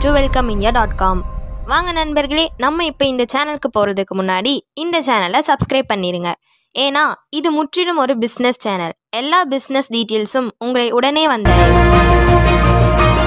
to welcome India dot com வாங்க நண்பர்களே நம்ம இப்போ இந்த சேனலுக்கு போகிறதுக்கு முன்னாடி இந்த சேனலை சப்ஸ்கிரைப் பண்ணிடுங்க ஏன்னா இது முற்றிலும் ஒரு பிஸ்னஸ் சேனல் எல்லா பிஸ்னஸ் டீட்டெயில்ஸும் உங்களை உடனே வந்தடையும்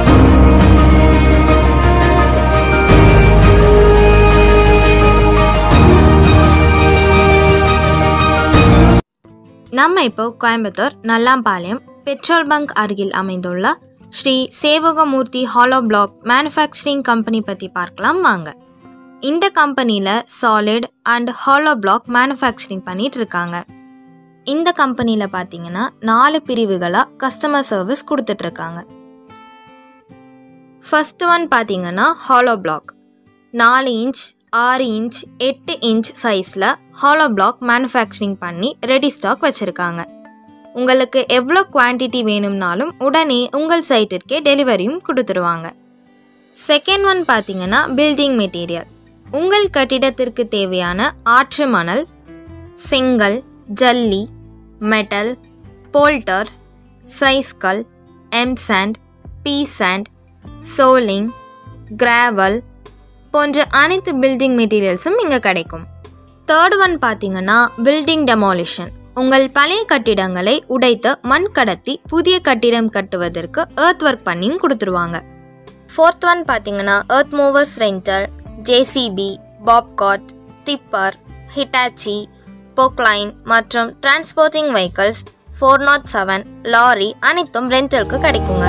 நம்ம இப்போ கோயம்புத்தூர் நல்லாம்பாளையம் பெட்ரோல் பங்க் அருகில் அமைந்துள்ள Shri Sevagamoorthy hollow block manufacturing company பற்றி பார்க்கலாம் வாங்க இந்த கம்பெனியில் solid and hollow block manufacturing பண்ணிட்டு இருக்காங்க இந்த கம்பெனியில் பார்த்தீங்கன்னா நாலு பிரிவுகளாக கஸ்டமர் சர்வீஸ் கொடுத்துட்ருக்காங்க ஃபர்ஸ்ட் ஒன் பார்த்தீங்கன்னா ஹாலோ பிளாக் நாலு இன்ச் ஆறு இன்ச் எட்டு இன்ச் சைஸில் ஹாலோ பிளாக் மேனுஃபேக்சரிங் பண்ணி ரெடி ஸ்டாக் வச்சுருக்காங்க உங்களுக்கு எவ்வளோ குவான்டிட்டி வேணும்னாலும் உடனே உங்கள் சைட்டிற்கே டெலிவரியும் கொடுத்துருவாங்க செகண்ட் ஒன் பார்த்தீங்கன்னா பில்டிங் மெட்டீரியல் உங்கள் கட்டிடத்திற்கு தேவையான ஆற்று மணல் செங்கல் ஜல்லி மெட்டல் போல்டர் சைஸ்கல் M sand P sand soling gravel போன்ற அனைத்து பில்டிங் மெட்டீரியல்ஸும் இங்கே கிடைக்கும் தேர்ட் ஒன் பார்த்தீங்கன்னா பில்டிங் டெமாலிஷன் உங்கள் பழைய கட்டிடங்களை உடைத்து மண் கடத்தி புதிய கட்டிடம் கட்டுவதற்கு எர்த் ஒர்க் பண்ணியும் கொடுத்துருவாங்க ஃபோர்த் ஒன் பார்த்தீங்கன்னா earth movers rental JCB Bobcat tipper Hitachi Poclain மற்றும் transporting vehicles four naught seven lorry அனைத்தும் ரெண்டலுக்கு கிடைக்குங்க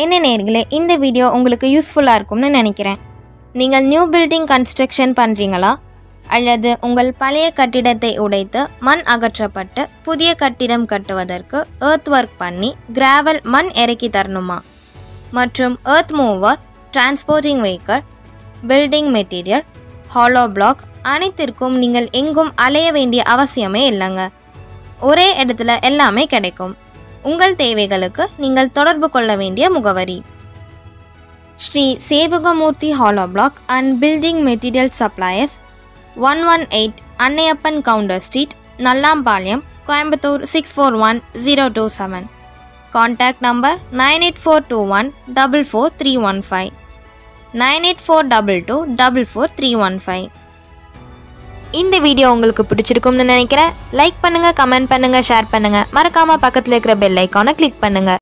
என்ன நேர்களே இந்த வீடியோ உங்களுக்கு யூஸ்ஃபுல்லாக இருக்கும்னு நினைக்கிறேன் நீங்கள் நியூ பில்டிங் கன்ஸ்ட்ரக்ஷன் பண்ணுறீங்களா அல்லது உங்கள் பழைய கட்டிடத்தை உடைத்து மண் அகற்றப்பட்டு புதிய கட்டிடம் கட்டுவதற்கு எர்த் ஒர்க் பண்ணி கிராவல் மண் இறக்கி தரணுமா மற்றும் earth mover transporting vehicle building material hollow block அனைத்திற்கும் நீங்கள் எங்கும் அலைய வேண்டிய அவசியமே இல்லைங்க ஒரே இடத்துல எல்லாமே கிடைக்கும் உங்கள் தேவைகளுக்கு நீங்கள் தொடர்பு கொள்ள வேண்டிய முகவரி Shri Sevagamoorthy hollow block and building material suppliers one one eight Annaiyappan Gounder street Nallampalayam Coimbatore six four one zero two seven contact number nine eight four two one double four three one five nine eight four double two double four three one five இந்த video உங்களுக்கு பிடிச்சிருக்கும்னு நினைக்கிறேன் like பண்ணுங்கள் comment பண்ணுங்கள் share பண்ணுங்கள் மறக்காமல் பக்கத்தில் இருக்கிற பெல் ஐக்கானை கிளிக் பண்ணுங்கள்